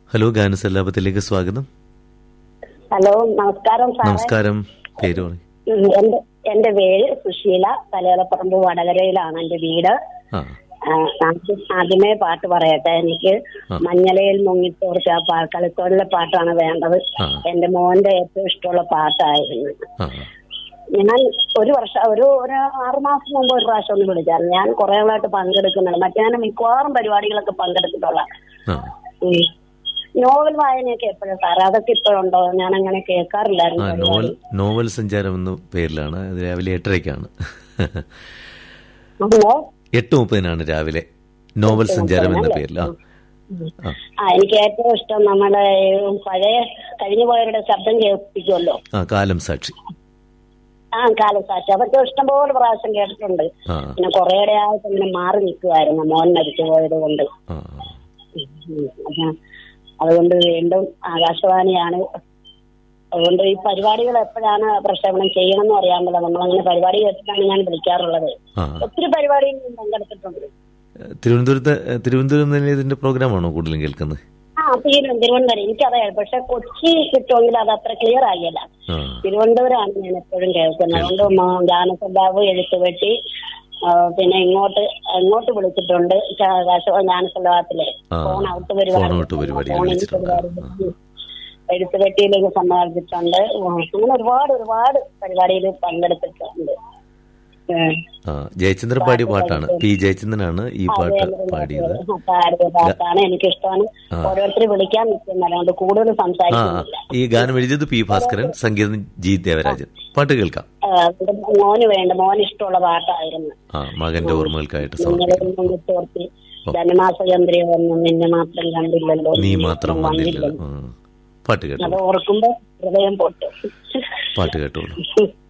Hello ഗാനസല്ലാപത്തിലേക്ക് സ്വാഗതം hello നമസ്കാരം സാറേ നമസ്കാരം പേര് പറയും ഉം, എന്റെ എന്റെ പേര് സുശീല തലയോലപ്പറമ്പ് വടകരയിലാണ് എന്റെ വീട് ആ ആ, ആദ്യം- ആദ്യമേ പാട്ട് പറയട്ടെ എനിക്ക് ആ. മഞ്ഞളയിൽ മുങ്ങിത്തോർച്ച ആ പാ കളിത്തോടിലെ പാട്ടാണ് വേണ്ടത് ആ. എന്റെ മോന്റെ ഏറ്റവും ഇഷ്ടമുള്ള പാട്ടായിരുന്നു ആ ഞാൻ ഒരു വർഷം ഒരു ഒരു ആറു മാസം മുമ്പ് ഒരു പ്രാവശ്യം ഒന്ന് വിളിച്ചായിരുന്നു ഞാൻ കുറെ നാളായിട്ട് പങ്കെടുക്കുന്നുണ്ട് മറ്റേ ഞാൻ മിക്കവാറും പരിപാടികളൊക്കെ പങ്കെടുത്തിട്ടുള്ള ആ ഉം. നോവൽ വായനയൊക്കെ എപ്പോഴും സാറേ അതൊക്കെ ഇപ്പോഴുണ്ടോ ഞാൻ അങ്ങനെ ആ കേൾക്കാറില്ലായിരുന്നു നോവൽ പരിപാടി. നോവൽ സഞ്ചാരം എന്ന പേരിലാണ് അത് രാവിലെ എട്ടരയ്ക്കാണ് ഹലോ എട്ട് മുപ്പതിനാണ് രാവിലെ നോവൽ സഞ്ചാരം എന്ന പേരിൽ ആ ആ ആ എനിക്ക് ഏറ്റവും ഇഷ്ടം നമ്മുടെ ഈ പഴയ കഴിഞ്ഞു പോയവരുടെ ശബ്ദം കേൾപ്പിക്കുമല്ലോ ആ കാലം സാക്ഷി ആ കാലസാക്ഷി അതൊക്കെ ഇഷ്ടംപോലെ പ്രാവശ്യം കേട്ടിട്ടുണ്ട് ആ പിന്നെ കുറേയുടെ ആയിട്ട് ഇങ്ങനെ മാറി നിൽക്കുമായിരുന്നു മോൻ മരിച്ചു പോയത് കൊണ്ട് ആ ഉം. അപ്പം അതുകൊണ്ട് വീണ്ടും ആകാശവാണിയാണ് അതുകൊണ്ട് ഈ പരിപാടികൾ എപ്പോഴാണ് പ്രക്ഷേപണം ചെയ്യണമെന്ന് അറിയാൻ പറ്റില്ല നമ്മളങ്ങനെ പരിപാടി കേട്ടിട്ടാണ് ഞാൻ വിളിക്കാറുള്ളത് ആ ഒത്തിരി പരിപാടിയിൽ ഞാൻ പങ്കെടുത്തിട്ടുണ്ട് തിരുവനന്തപുരത്ത് തിരുവനന്തപുരം നിലയത്തിന്റെ പ്രോഗ്രാമാണോ കൂടുതലും കേൾക്കുന്നത് ആ തിരുവനന്തപുരം തിരുവനന്തപുരം എനിക്കറിയാം പക്ഷെ കൊച്ചി കിട്ടുമെങ്കിൽ അത് അത്ര ക്ലിയർ ആകില്ല ആ തിരുവനന്തപുരമാണ് ഞാൻ എപ്പോഴും കേൾക്കുന്നത് അതുകൊണ്ട് മ- ഗാനസഭാവ് എഴുത്തുപെട്ടി ആ, പിന്നെ ഇങ്ങോട്ട് ഇങ്ങോട്ട് വിളിച്ചിട്ടുണ്ട് ഗാനസഭാത്തിലെ ആ, ഫോൺ ഔട്ട് ഫോൺ ഔട്ട് പരിപാടിയിൽ വിളിച്ചിട്ടുണ്ട്. എഴുത്തുപെട്ടിയിലേക്ക് സമ്മാനിച്ചിട്ടുണ്ട് ഉം, അങ്ങനെ ഒരുപാട് ഒരുപാട് പരിപാടിയിൽ പങ്കെടുത്തിട്ടുണ്ട് ഉം. ആ ജയചന്ദ്രൻ പാടിയ പാട്ടാണ് പി ജയചന്ദ്രനാണ് ഈ പാട്ട് പാടിയത് പാടിയ പാട്ടാണ് എനിക്കിഷ്ടമാണ് ആ. ഓരോരുത്തർ വിളിക്കാൻ നിൽക്കുന്നത് അതുകൊണ്ട് കൂടുതൽ ആ സംസാരിക്കുന്നില്ല ഈ ഗാനം എഴുതിയത് പി ഭാസ്കരൻ സംഗീതം ജി ദേവരാജൻ പാട്ട് കേൾക്കാം ആ, ഇവിടെ മോന് വേണ്ട മോന് ഇഷ്ടമുള്ള പാട്ടായിരുന്നു ആ മകന്റെ ഓർമ്മകൾക്കായിട്ട് നിങ്ങളെ സമർപ്പിക്കുന്നു തോർത്തി ധനമാസചന്ദ്രിയ വന്നു നിന്നെ മാത്രം കണ്ടില്ലല്ലോ നീ മാത്രം വന്നില്ലല്ലോ ആ. പാട്ട് കേട്ടോളൂ അത് ഓർക്കുമ്പോ ഹൃദയം പൊട്ടും പാട്ട് കേട്ടോളൂ